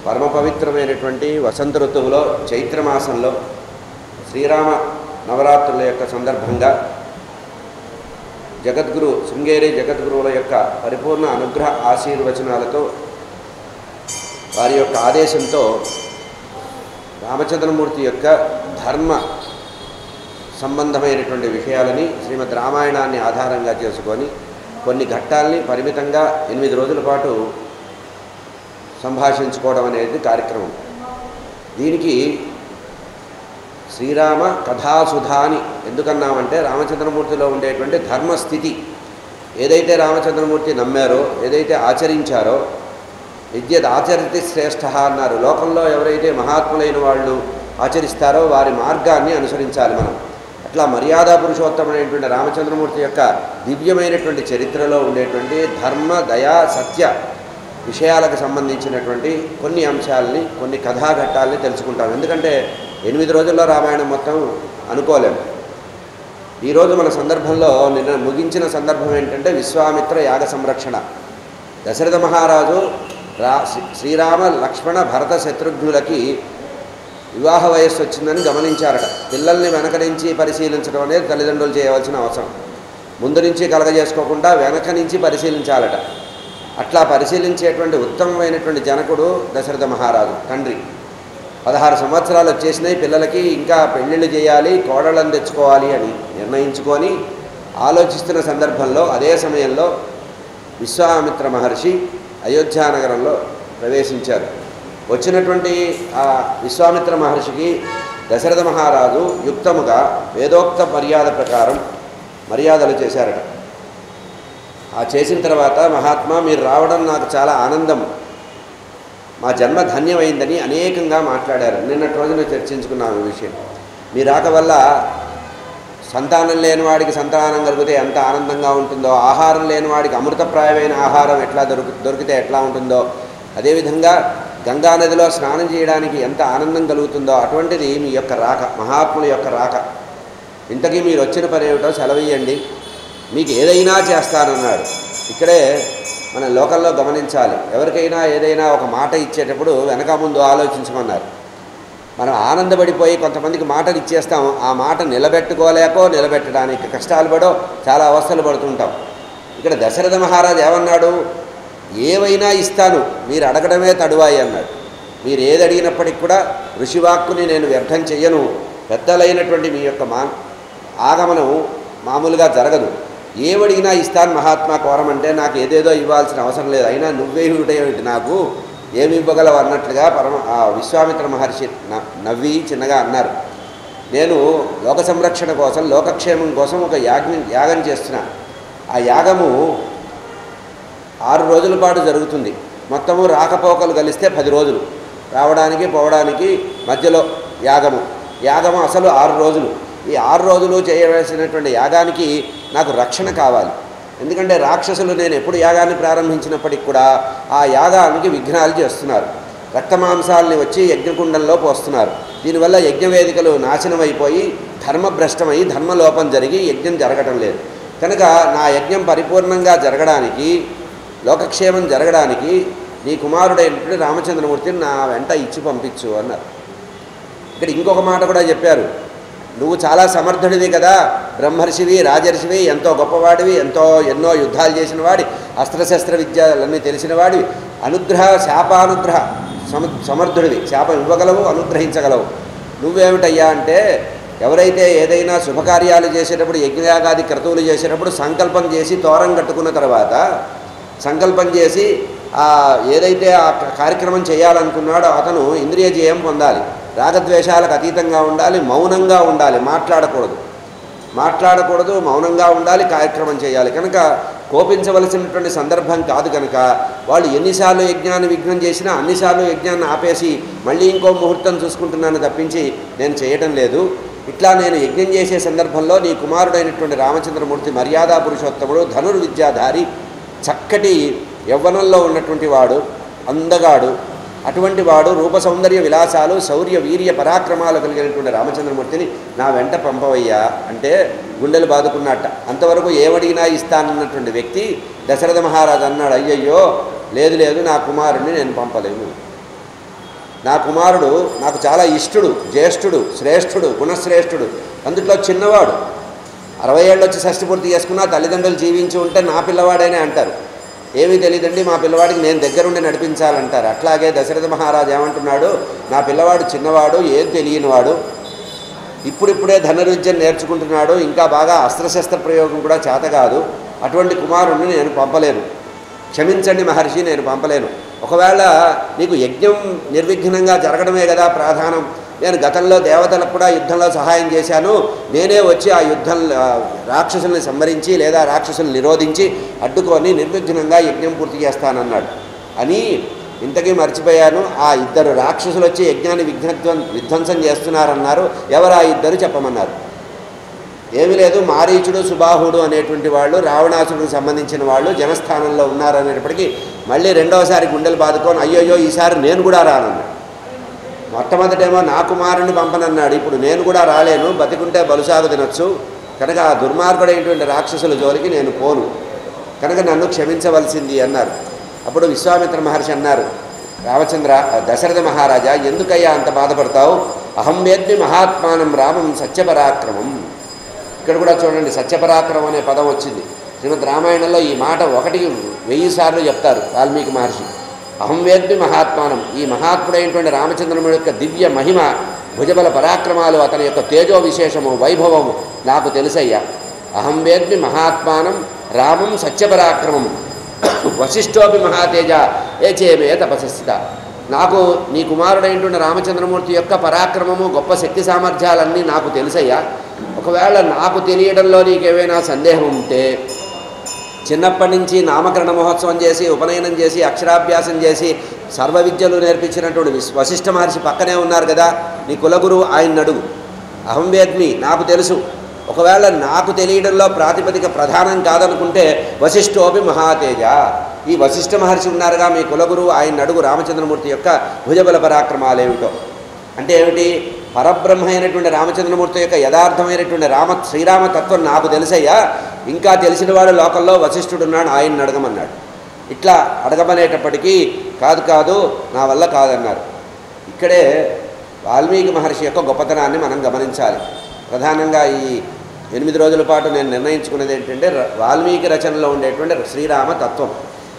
పరమ పవిత్రమైనటువంటి వసంత ఋతువులో చైత్రమాసంలో శ్రీరామ నవరాత్రుల యొక్క సందర్భంగా జగద్గురు శృంగేరి జగద్గురువుల యొక్క పరిపూర్ణ అనుగ్రహ ఆశీర్వచనాలతో వారి యొక్క ఆదేశంతో రామచంద్రమూర్తి యొక్క ధర్మ సంబంధమైనటువంటి విషయాలని శ్రీమద్ రామాయణాన్ని ఆధారంగా చేసుకొని కొన్ని ఘట్టాల్ని పరిమితంగా ఎనిమిది రోజుల పాటు సంభాషించుకోవడం అనేది కార్యక్రమం దీనికి శ్రీరామ కథాసుధా అని ఎందుకన్నామంటే రామచంద్రమూర్తిలో ఉండేటువంటి ధర్మస్థితి ఏదైతే రామచంద్రమూర్తి నమ్మారో ఏదైతే ఆచరించారో విద్యత్ ఆచరితి శ్రేష్ఠ అన్నారు లోకంలో ఎవరైతే మహాత్ములైన వాళ్ళు ఆచరిస్తారో వారి మార్గాన్ని అనుసరించాలి మనం అట్లా మర్యాదా పురుషోత్తమైనటువంటి రామచంద్రమూర్తి యొక్క దివ్యమైనటువంటి చరిత్రలో ఉండేటువంటి ధర్మ దయా సత్య విషయాలకు సంబంధించినటువంటి కొన్ని అంశాలని కొన్ని కథాఘట్టాలని తెలుసుకుంటాం ఎందుకంటే ఎనిమిది రోజుల్లో రామాయణం మొత్తం అనుకోలేము ఈరోజు మన సందర్భంలో నిన్న ముగించిన సందర్భం ఏంటంటే విశ్వామిత్ర యాగ సంరక్షణ దశరథ మహారాజు రా శ్రీ- శ్రీరామ లక్ష్మణ భరత శత్రుఘ్నులకి వివాహ వయస్సు వచ్చిందని గమనించారట పిల్లల్ని వెనక నుంచి పరిశీలించడం అనేది తల్లిదండ్రులు చేయవలసిన అవసరం ముందు నుంచి కలగజేసుకోకుండా వెనక నుంచి పరిశీలించాలట అట్లా పరిశీలించేటువంటి ఉత్తమమైనటువంటి జనకుడు దశరథ మహారాజు తండ్రి పదహారు సంవత్సరాలు వచ్చేసినాయి పిల్లలకి ఇంకా పెళ్ళిళ్ళు చేయాలి కోడళ్ళని తెచ్చుకోవాలి అని నిర్ణయించుకొని ఆలోచిస్తున్న సందర్భంలో అదే సమయంలో విశ్వామిత్ర మహర్షి అయోధ్యానగరంలో ప్రవేశించారు వచ్చినటువంటి ఆ విశ్వామిత్ర మహర్షికి దశరథ మహారాజు యుక్తముగా వేదోక్త మర్యాద ప్రకారం మర్యాదలు చేశారట ఆ చేసిన తర్వాత మహాత్మా మీరు రావడం నాకు చాలా ఆనందం మా జన్మ ధన్యమైందని అనేకంగా మాట్లాడారు నిన్నటి రోజున చర్చించుకున్నాం ఈ విషయం మీ రాక వల్ల సంతానం లేని వాడికి సంతానం కలిగితే ఎంత ఆనందంగా ఉంటుందో ఆహారం లేని వాడికి అమృతప్రాయమైన ఆహారం ఎట్లా దొరికి దొరికితే ఎట్లా ఉంటుందో అదేవిధంగా గంగా నదిలో స్నానం చేయడానికి ఎంత ఆనందం కలుగుతుందో అటువంటిది మీ యొక్క రాక మహాత్ముల యొక్క రాక ఇంతకీ మీరు వచ్చిన పని ఏమిటో సెలవియండి మీకు ఏదైనా చేస్తానన్నాడు ఇక్కడే మన లోకల్లో గమనించాలి ఎవరికైనా ఏదైనా ఒక మాట ఇచ్చేటప్పుడు వెనక ముందు ఆలోచించమన్నారు మనం ఆనందపడిపోయి కొంతమందికి మాటలు ఇచ్చేస్తాం ఆ మాట నిలబెట్టుకోలేకో నిలబెట్టడానికి కష్టాలు పడో చాలా అవస్థలు పడుతుంటాం ఇక్కడ దశరథ మహారాజు ఏమన్నాడు ఏవైనా ఇస్తాను మీరు అడగడమే తడువాయి అన్నాడు మీరు ఏది అడిగినప్పటికి కూడా ఋషివాక్కుని నేను వ్యర్థం చెయ్యను పెద్దలైనటువంటి మీ యొక్క మా ఆగమనం మామూలుగా జరగదు ఏవడిగినా ఇస్తాను మహాత్మా కోరమంటే నాకు ఏదేదో ఇవ్వాల్సిన అవసరం లేదు అయినా నువ్వే ఇవ్వటేమిటి నాకు ఏమి ఇవ్వగలవు అన్నట్లుగా పరమ ఆ విశ్వామిత్ర మహర్షి న- నవ్వి చిన్నగా అన్నారు నేను లోక సంరక్షణ కోసం లోకక్షేమం కోసం ఒక యాగం యాగం చేస్తున్నా ఆ యాగము ఆరు రోజుల పాటు జరుగుతుంది మొత్తము రాకపోకలు కలిస్తే పది రోజులు రావడానికి పోవడానికి మధ్యలో యాగము యాగము అసలు ఆరు రోజులు ఈ ఆరు రోజులు చేయవలసినటువంటి యాగానికి నాకు రక్షణ కావాలి ఎందుకంటే రాక్షసులు నేను ఎప్పుడు యాగాన్ని ప్రారంభించినప్పటికి కూడా ఆ యాగానికి విఘ్నాలు చేస్తున్నారు రక్తమాంసాలని వచ్చి యజ్ఞకుండంలో పోస్తున్నారు దీనివల్ల యజ్ఞవేదికలు నాశనం అయిపోయి ధర్మభ్రష్టమై ధర్మలోపం జరిగి యజ్ఞం జరగటం లేదు కనుక నా యజ్ఞం పరిపూర్ణంగా జరగడానికి లోకక్షేమం జరగడానికి నీ కుమారుడైనటువంటి రామచంద్రమూర్తిని నా వెంట ఇచ్చి పంపించు అన్నారు ఇక్కడ ఇంకొక మాట కూడా చెప్పారు నువ్వు చాలా సమర్థుడివి కదా బ్రహ్మర్షివి రాజర్షివి ఎంతో గొప్పవాడివి ఎంతో ఎన్నో యుద్ధాలు చేసిన వాడి అస్త్రశస్త్ర విద్యలన్నీ తెలిసిన వాడివి అనుగ్రహ శాపానుగ్రహ సమ సమర్థుడివి శాపం ఇవ్వగలవు అనుగ్రహించగలవు నువ్వేమిటయ్యా అంటే ఎవరైతే ఏదైనా శుభకార్యాలు చేసేటప్పుడు యజ్ఞయాగాది క్రతువులు చేసేటప్పుడు సంకల్పం చేసి తోరం కట్టుకున్న తర్వాత సంకల్పం చేసి ఆ ఏదైతే ఆ క- కార్యక్రమం చేయాలనుకున్నాడో అతను ఇంద్రియ జయం పొందాలి రాగద్వేషాలకు అతీతంగా ఉండాలి మౌనంగా ఉండాలి మాట్లాడకూడదు మాట్లాడకూడదు మౌనంగా ఉండాలి కార్యక్రమం చేయాలి కనుక కోపించవలసినటువంటి సందర్భం కాదు కనుక వాళ్ళు ఎన్నిసార్లు యజ్ఞాన్ని విఘ్నం చేసినా అన్నిసార్లు యజ్ఞాన్ని ఆపేసి మళ్ళీ ఇంకో ముహూర్తం చూసుకుంటున్నాను తప్పించి నేను చేయటం లేదు ఇట్లా నేను యజ్ఞం చేసే సందర్భంలో నీ కుమారుడైనటువంటి రామచంద్రమూర్తి మర్యాదా పురుషోత్తముడు ధనుర్విద్యాధారి చక్కటి యవ్వనంలో ఉన్నటువంటి వాడు అందగాడు అటువంటి వాడు రూప సౌందర్య విలాసాలు శౌర్య వీర్య పరాక్రమాలు కలిగినటువంటి రామచంద్రమూర్తిని నా వెంట పంపవయ్యా అంటే గుండెలు బాదుకున్నట్ట అంతవరకు ఏమడిగినా ఇస్తానన్నటువంటి వ్యక్తి దశరథ మహారాజు అన్నాడు అయ్యయ్యో లేదు లేదు నా కుమారుణ్ణి నేను పంపలేను నా కుమారుడు నాకు చాలా ఇష్టుడు జ్యేష్ఠుడు శ్రేష్ఠుడు గుణశ్రేష్ఠుడు అందుట్లో చిన్నవాడు అరవై ఏళ్ళు వచ్చి షష్ఠి పూర్తి చేసుకున్నా తల్లిదండ్రులు జీవించి ఉంటే నా పిల్లవాడేనే అంటారు ఏమీ తెలియదండి మా పిల్లవాడికి నేను దగ్గరుండి నడిపించాలంటారు అట్లాగే దశరథ మహారాజు ఏమంటున్నాడు నా పిల్లవాడు చిన్నవాడు ఏం తెలియనివాడు ఇప్పుడిప్పుడే ధనుర్విద్యను నేర్చుకుంటున్నాడు ఇంకా బాగా అస్త్రశస్త్ర ప్రయోగం కూడా చేత కాదు అటువంటి కుమారుణ్ణి నేను పంపలేను క్షమించండి మహర్షి నేను పంపలేను ఒకవేళ నీకు యజ్ఞం నిర్విఘ్నంగా జరగడమే కదా ప్రధానం నేను గతంలో దేవతలకు కూడా యుద్ధంలో సహాయం చేశాను నేనే వచ్చి ఆ యుద్ధం ఆ, రాక్షసుల్ని సంహరించి లేదా రాక్షసుల్ని నిరోధించి అడ్డుకొని నిర్విఘ్నంగా యజ్ఞం పూర్తి చేస్తానన్నాడు అని ఇంతకీ మర్చిపోయాను ఆ ఇద్దరు రాక్షసులు వచ్చి యజ్ఞాన్ని విఘ్నత్వం విధ్వంసం చేస్తున్నారన్నారు ఎవరు ఆ ఇద్దరు చెప్పమన్నారు ఏమీ లేదు మారీచుడు సుబాహుడు అనేటువంటి వాళ్ళు రావణాసుడికి సంబంధించిన వాళ్ళు జనస్థానంలో ఉన్నారనేటప్పటికీ మళ్ళీ రెండవసారి గుండెలు బాదుకొని అయ్యోయ్యో ఈసారి నేను కూడా రానన్నాడు మొట్టమొదటేమో నా కుమారుని పంపనన్నాడు ఇప్పుడు నేను కూడా రాలేను బతికుంటే బలుసాగు తినొచ్చు కనుక ఆ దుర్మార్గుడైనటువంటి రాక్షసుల జోలికి నేను పోను కనుక నన్ను క్షమించవలసింది అన్నారు అప్పుడు విశ్వామిత్ర మహర్షి అన్నారు రామచంద్ర దశరథ మహారాజా ఎందుకయ్యా అంత బాధపడతావు అహం వేద్మి మహాత్మానం రామం సత్యపరాక్రమం ఇక్కడ కూడా చూడండి సత్యపరాక్రమం అనే పదం వచ్చింది శ్రీమద్ రామాయణంలో ఈ మాట ఒకటికి వెయ్యి సార్లు చెప్తారు వాల్మీకి మహర్షి అహం వేద్మి మహాత్మానం ఈ మహాత్ముడైనటువంటి రామచంద్రముడి యొక్క దివ్య మహిమ భుజబల పరాక్రమాలు అతని యొక్క తేజో విశేషము వైభవము నాకు తెలుసయ్యా అహం వేద్మి మహాత్మానం రామం సత్యపరాక్రమం వశిష్ఠోపి మహాతేజ ఏ చేమే తపస్సిత నాకు నీ కుమారుడైనటువంటి రామచంద్రమూర్తి యొక్క పరాక్రమము గొప్ప శక్తి సామర్థ్యాలన్నీ నాకు తెలుసయ్యా ఒకవేళ నాకు తెలియడంలో నీకేమైనా సందేహం ఉంటే చిన్నప్పటి నుంచి నామకరణ మహోత్సవం చేసి ఉపనయనం చేసి అక్షరాభ్యాసం చేసి సర్వ విద్యలు నేర్పించినటువంటి విస్- వశిష్ఠ మహర్షి పక్కనే ఉన్నారు కదా నీ కులగురు ఆయన అడుగు అహం వేద్మి నాకు తెలుసు ఒకవేళ నాకు తెలియడంలో ప్రాతిపదిక ప్రధానం కాదనుకుంటే వశిష్ఠోపి మహాతేజ ఈ వశిష్ఠ మహర్షి ఉన్నారుగా మీ కులగురు ఆయన అడుగు రామచంద్రమూర్తి యొక్క భుజబల పరాక్రమాలేమిటో అంటే ఏమిటి పరబ్రహ్మ అయినటువంటి రామచంద్రమూర్తి యొక్క యథార్థమైనటువంటి రామ శ్రీరామ తత్వం నాకు తెలుసయ్యా ఇంకా తెలిసిన వాడు లోకంలో వశిష్ఠుడున్నాడు ఆయన్ని అడగమన్నాడు ఇట్లా అడగమనేటప్పటికీ కాదు కాదు నా వల్ల కాదన్నారు ఇక్కడే వాల్మీకి మహర్షి యొక్క గొప్పతనాన్ని మనం గమనించాలి ప్రధానంగా ఈ ఎనిమిది రోజుల పాటు నేను నిర్ణయించుకున్నది ఏంటంటే ర- వాల్మీకి రచనలో ఉండేటువంటి శ్రీరామ తత్వం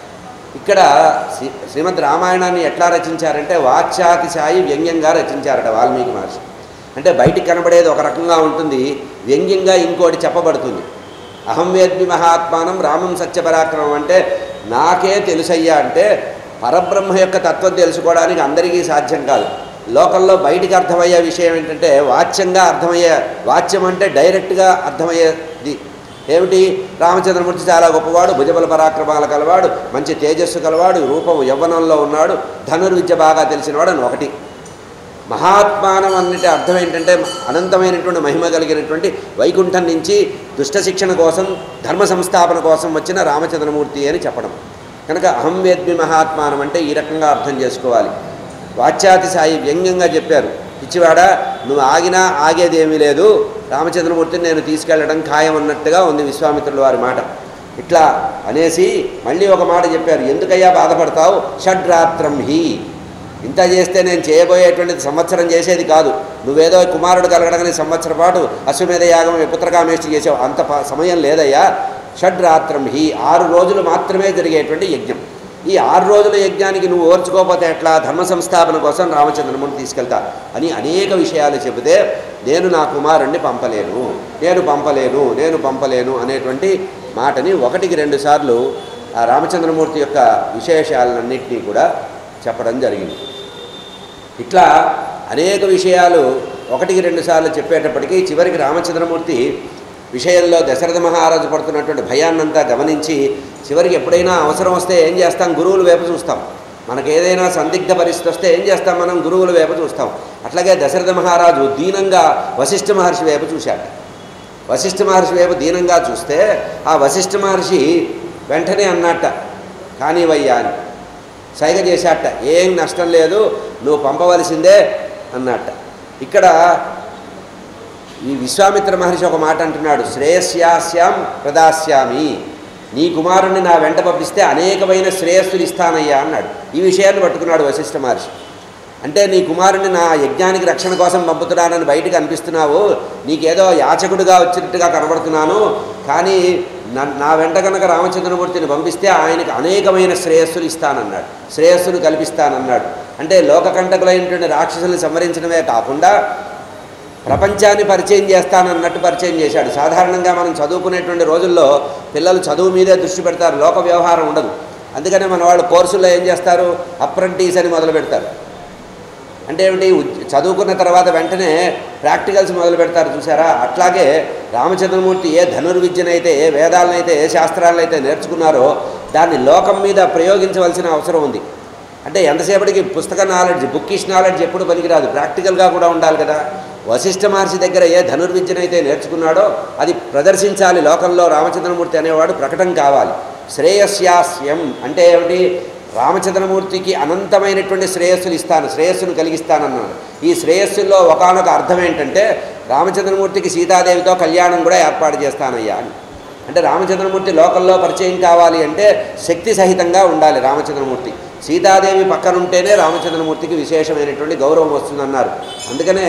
ఇక్కడ శ్రీ శ్రీమద్ రామాయణాన్ని ఎట్లా రచించారంటే వాచ్యాతిశాయి వ్యంగ్యంగా రచించారట వాల్మీకి మహర్షి అంటే బయటికి కనబడేది ఒక రకంగా ఉంటుంది వ్యంగ్యంగా ఇంకోటి చెప్పబడుతుంది అహం వేద్మి మహాత్మానం రామం సత్యపరాక్రమం అంటే నాకే తెలుసయ్యా అంటే పరబ్రహ్మ యొక్క తత్వం తెలుసుకోవడానికి అందరికీ సాధ్యం కాదు లోకంలో బయటికి అర్థమయ్యే విషయం ఏంటంటే వాచ్యంగా అర్థమయ్యే వాచ్యం అంటే డైరెక్ట్గా అర్థమయ్యేది ఏమిటి రామచంద్రమూర్తి చాలా గొప్పవాడు భుజబల పరాక్రమాల కలవాడు మంచి తేజస్సు కలవాడు రూపం యవ్వనంలో ఉన్నాడు ధనుర్విద్య బాగా తెలిసినవాడు అని ఒకటి మహాత్మానం అన్నిటి అర్థం ఏంటంటే అనంతమైనటువంటి మహిమ కలిగినటువంటి వైకుంఠం నుంచి దుష్ట శిక్షణ కోసం ధర్మ సంస్థాపన కోసం వచ్చిన రామచంద్రమూర్తి అని చెప్పడం కనుక అహం వేద్మి మహాత్మానం అంటే ఈ రకంగా అర్థం చేసుకోవాలి వాచ్యాతి సాయి వ్యంగ్యంగా చెప్పారు పిచ్చివాడా నువ్వు ఆగినా ఆగేదేమీ లేదు రామచంద్రమూర్తిని నేను తీసుకెళ్ళడం ఖాయం అన్నట్టుగా ఉంది విశ్వామిత్రుల వారి మాట ఇట్లా అనేసి మళ్ళీ ఒక మాట చెప్పారు ఎందుకయ్యా బాధపడతావు షడ్రాత్రం హి ఇంత చేస్తే నేను చేయబోయేటువంటిది సంవత్సరం చేసేది కాదు నువ్వేదో కుమారుడు కలగడని సంవత్సర పాటు అశ్వమేధ యాగం పుత్రకామేష్టి చేసావు అంత ప- సమయం లేదయ్యా షడ్రాత్రం హి ఆరు రోజులు మాత్రమే జరిగేటువంటి యజ్ఞం ఈ ఆరు రోజుల యజ్ఞానికి నువ్వు ఓర్చుకోకపోతే ఎట్లా ధర్మ సంస్థాపన కోసం రామచంద్రముని తీసుకెళ్తా అని అనేక విషయాలు చెబితే నేను నా కుమారుణ్ణి పంపలేను నేను పంపలేను నేను పంపలేను అనేటువంటి మాటని ఒకటికి రెండు సార్లు ఆ రామచంద్రమూర్తి యొక్క విశేషాలన్నింటినీ కూడా చెప్పడం జరిగింది ఇట్లా అనేక విషయాలు ఒకటికి రెండు సార్లు చెప్పేటప్పటికీ చివరికి రామచంద్రమూర్తి విషయంలో దశరథ మహారాజు పడుతున్నటువంటి భయాన్నంతా గమనించి చివరికి ఎప్పుడైనా అవసరం వస్తే ఏం చేస్తాం గురువుల వైపు చూస్తాం మనకు ఏదైనా సందిగ్ధ పరిస్థితి వస్తే ఏం చేస్తాం మనం గురువుల వైపు చూస్తాం అట్లాగే దశరథ మహారాజు దీనంగా వశిష్ఠ మహర్షి వైపు చూశాడు వశిష్ఠ మహర్షి వైపు దీనంగా చూస్తే ఆ వశిష్ఠ మహర్షి వెంటనే అన్నట్ట కానివయ్యా అని సైగ చేశాట ఏం నష్టం లేదు నువ్వు పంపవలసిందే అన్నట్ట ఇక్కడ ఈ విశ్వామిత్ర మహర్షి ఒక మాట అంటున్నాడు శ్రేయస్యాస్యాం ప్రదాస్యామి నీ కుమారుణ్ణి నా వెంట పంపిస్తే అనేకమైన శ్రేయస్సులు ఇస్తానయ్యా అన్నాడు ఈ విషయాన్ని పట్టుకున్నాడు వశిష్ఠ మహర్షి అంటే నీ కుమారుని నా యజ్ఞానికి రక్షణ కోసం పంపుతున్నానని బయటకు అనిపిస్తున్నావు నీకేదో యాచకుడిగా వచ్చినట్టుగా కనబడుతున్నాను కానీ నా నా వెంట కనుక రామచంద్రమూర్తిని పంపిస్తే ఆయనకు అనేకమైన శ్రేయస్సులు ఇస్తానన్నాడు శ్రేయస్సును కల్పిస్తానన్నాడు అంటే లోకకంటకులైనటువంటి రాక్షసుల్ని సంవరించడమే కాకుండా ప్రపంచాన్ని పరిచయం చేస్తానన్నట్టు పరిచయం చేశాడు సాధారణంగా మనం చదువుకునేటువంటి రోజుల్లో పిల్లలు చదువు మీదే దృష్టి పెడతారు లోక వ్యవహారం ఉండదు అందుకనే మన వాళ్ళు కోర్సుల్లో ఏం చేస్తారు అప్రెంటీస్ అని మొదలు పెడతారు అంటే ఏమిటి ఉద్- చదువుకున్న తర్వాత వెంటనే ప్రాక్టికల్స్ మొదలు పెడతారు చూసారా అట్లాగే రామచంద్రమూర్తి ఏ ధనుర్విద్యనైతే ఏ వేదాలనైతే ఏ శాస్త్రాలనైతే నేర్చుకున్నారో దాన్ని లోకం మీద ప్రయోగించవలసిన అవసరం ఉంది అంటే ఎంతసేపటికి పుస్తక నాలెడ్జ్ బుక్కిష్ నాలెడ్జ్ ఎప్పుడు పనికిరాదు ప్రాక్టికల్గా కూడా ఉండాలి కదా వశిష్ఠ మహర్షి దగ్గర ఏ ధనుర్విద్యనైతే నేర్చుకున్నాడో అది ప్రదర్శించాలి లోకంలో రామచంద్రమూర్తి అనేవాడు ప్రకటన కావాలి శ్రేయస్యాస్యం అంటే ఏమిటి రామచంద్రమూర్తికి అనంతమైనటువంటి శ్రేయస్సులు ఇస్తాను శ్రేయస్సును కలిగిస్తానన్నాడు ఈ శ్రేయస్సుల్లో ఒకనొక అర్థం ఏంటంటే రామచంద్రమూర్తికి సీతాదేవితో కళ్యాణం కూడా ఏర్పాటు చేస్తానయ్యా అని అంటే రామచంద్రమూర్తి లోకల్లో పరిచయం కావాలి అంటే శక్తి సహితంగా ఉండాలి రామచంద్రమూర్తి సీతాదేవి పక్కనుంటేనే రామచంద్రమూర్తికి విశేషమైనటువంటి గౌరవం వస్తుందన్నారు అందుకనే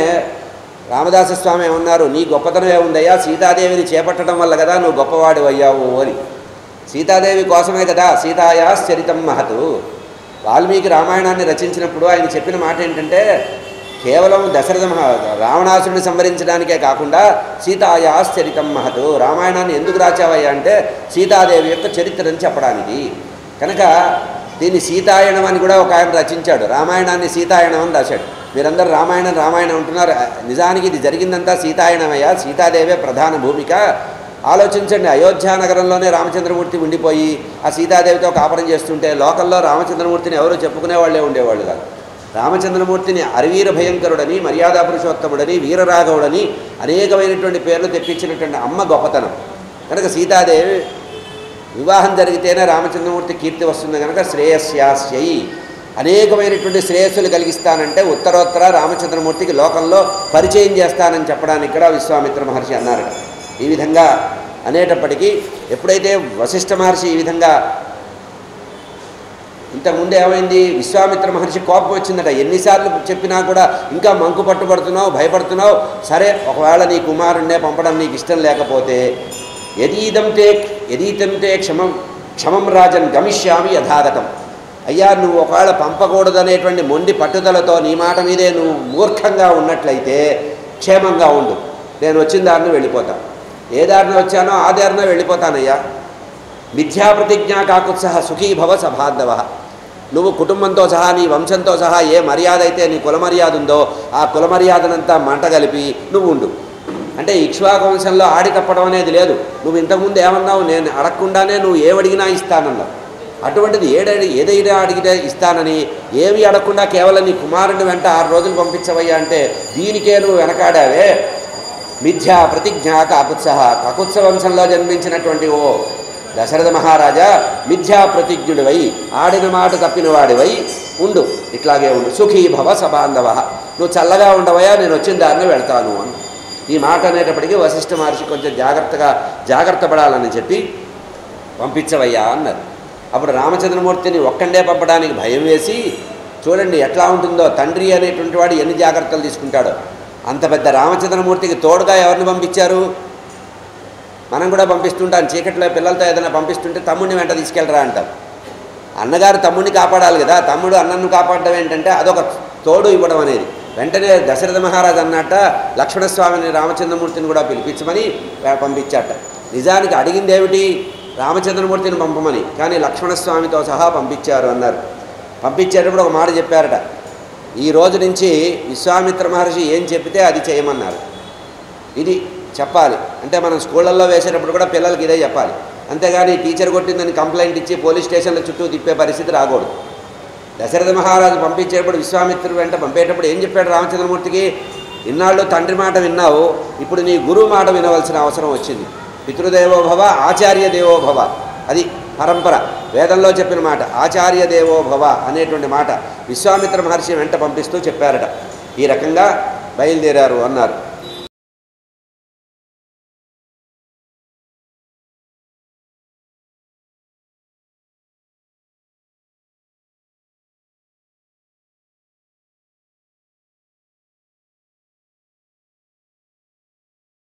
రామదాస స్వామి ఏమన్నారు నీ గొప్పతనం ఏముందయ్యా సీతాదేవిని చేపట్టడం వల్ల కదా నువ్వు గొప్పవాడు అయ్యావు అని సీతాదేవి కోసమే కదా సీతాయా చరితం మహతు వాల్మీకి రామాయణాన్ని రచించినప్పుడు ఆయన చెప్పిన మాట ఏంటంటే కేవలం దశరథ మహా రావణాసురుని సంవరించడానికే కాకుండా సీతాయా చరితం మహతు రామాయణాన్ని ఎందుకు రాచావయ్యా అంటే సీతాదేవి యొక్క చరిత్రని చెప్పడానికి కనుక దీన్ని సీతాయణం అని కూడా ఒక ఆయన రచించాడు రామాయణాన్ని సీతాయణం అని రాశాడు మీరందరూ రామాయణం రామాయణం అంటున్నారు నిజానికి ఇది జరిగిందంతా సీతాయణమయ్యా సీతాదేవే ప్రధాన భూమిక ఆలోచించండి అయోధ్య నగరంలోనే రామచంద్రమూర్తి ఉండిపోయి ఆ సీతాదేవితో కాపురం చేస్తుంటే లోకల్లో రామచంద్రమూర్తిని ఎవరు చెప్పుకునే వాళ్ళే ఉండేవాళ్ళు కాదు రామచంద్రమూర్తిని అరివీర భయంకరుడని మర్యాదా పురుషోత్తముడని వీరరాఘవుడని అనేకమైనటువంటి పేర్లు తెప్పించినటువంటి అమ్మ గొప్పతనం కనుక సీతాదేవి వివాహం జరిగితేనే రామచంద్రమూర్తి కీర్తి వస్తుంది కనుక శ్రేయస్యాస్యై అనేకమైనటువంటి శ్రేయస్సులు కలిగిస్తానంటే ఉత్తరోత్తర రామచంద్రమూర్తికి లోకంలో పరిచయం చేస్తానని చెప్పడానికి కూడా విశ్వామిత్ర మహర్షి అన్నారు ఈ విధంగా అనేటప్పటికీ ఎప్పుడైతే వశిష్ఠ మహర్షి ఈ విధంగా ఇంతకుముందు ఏమైంది విశ్వామిత్ర మహర్షి కోపం వచ్చిందట ఎన్నిసార్లు చెప్పినా కూడా ఇంకా మంకు పట్టుబడుతున్నావు భయపడుతున్నావు సరే ఒకవేళ నీ కుమారుణ్ణే పంపడం నీకు ఇష్టం లేకపోతే యదీదం తే యదీతం తే క్షమం క్షమం రాజన్ గమిష్యామి యథాగతం అయ్యా నువ్వు ఒకవేళ పంపకూడదనేటువంటి మొండి పట్టుదలతో నీ మాట మీదే నువ్వు మూర్ఖంగా ఉన్నట్లయితే క్షేమంగా ఉండు నేను వచ్చిన దారిని వెళ్ళిపోతాను ఏ దారిన వచ్చానో ఆ దారిన వెళ్ళిపోతానయ్యా మిథ్యాప్రతిజ్ఞా కాకుత్సహ సుఖీ భవ సభాంధవ నువ్వు కుటుంబంతో సహా నీ వంశంతో సహా ఏ మర్యాద అయితే నీ కుల మర్యాద ఉందో ఆ కుల మర్యాదనంతా మంట కలిపి నువ్వు ఉండు అంటే ఇక్ష్వాకు వంశంలో ఆడి తప్పడం అనేది లేదు నువ్వు ఇంతకుముందు ఏమన్నావు నేను అడగకుండానే నువ్వు ఏమడిగినా ఇస్తానన్నావు అటువంటిది ఏడడి ఏదైనా అడిగితే ఇస్తానని ఏమి అడగకుండా కేవలం నీ కుమారుని వెంట ఆరు రోజులు పంపించవయ్యా అంటే దీనికే నువ్వు వెనకాడావే మిథ్యా ప్రతిజ్ఞ కాకుత్సహ కకుత్స వంశంలో జన్మించినటువంటి ఓ దశరథ మహారాజా మిథ్యా ప్రతిజ్ఞుడివై ఆడిన మాట తప్పిన వాడివై ఉండు ఇట్లాగే ఉండు సుఖీ భవ సబాంధవ నువ్వు చల్లగా ఉండవయా నేను వచ్చిన దారిని వెళ్తాను అని ఈ మాట అనేటప్పటికీ వశిష్ఠ మహర్షి కొంచెం జాగ్రత్తగా జాగ్రత్త పడాలని చెప్పి పంపించవయ్యా అన్నారు అప్పుడు రామచంద్రమూర్తిని ఒక్కండే పంపడానికి భయం వేసి చూడండి ఎట్లా ఉంటుందో తండ్రి అనేటువంటి వాడు ఎన్ని జాగ్రత్తలు తీసుకుంటాడో అంత పెద్ద రామచంద్రమూర్తికి తోడుగా ఎవరిని పంపించారు మనం కూడా పంపిస్తుంటాం చీకట్లో పిల్లలతో ఏదైనా పంపిస్తుంటే తమ్ముడిని వెంట తీసుకెళ్ళరా అంటారు అన్నగారు తమ్ముడిని కాపాడాలి కదా తమ్ముడు అన్నను కాపాడడం ఏంటంటే అదొక తోడు ఇవ్వడం అనేది వెంటనే దశరథ మహారాజు అన్నట్ట లక్ష్మణస్వామిని రామచంద్రమూర్తిని కూడా పిలిపించమని పంపించాట నిజానికి అడిగింది ఏమిటి రామచంద్రమూర్తిని పంపమని కానీ లక్ష్మణస్వామితో సహా పంపించారు అన్నారు పంపించేటప్పుడు ఒక మాట చెప్పారట ఈ రోజు నుంచి విశ్వామిత్ర మహర్షి ఏం చెప్తే అది చేయమన్నారు ఇది చెప్పాలి అంటే మనం స్కూళ్ళల్లో వేసేటప్పుడు కూడా పిల్లలకి ఇదే చెప్పాలి అంతేగాని టీచర్ కొట్టిందని కంప్లైంట్ ఇచ్చి పోలీస్ స్టేషన్ల చుట్టూ తిప్పే పరిస్థితి రాకూడదు దశరథ మహారాజు పంపించేటప్పుడు విశ్వామిత్రుడు వెంట పంపేటప్పుడు ఏం చెప్పాడు రామచంద్రమూర్తికి ఇన్నాళ్ళు తండ్రి మాట విన్నావు ఇప్పుడు నీ గురువు మాట వినవలసిన అవసరం వచ్చింది పితృదేవోభవ ఆచార్య దేవోభవ అది పరంపర వేదంలో చెప్పిన మాట ఆచార్య దేవోభవ అనేటువంటి మాట విశ్వామిత్ర మహర్షి వెంట పంపిస్తూ చెప్పారట ఈ రకంగా బయలుదేరారు అన్నారు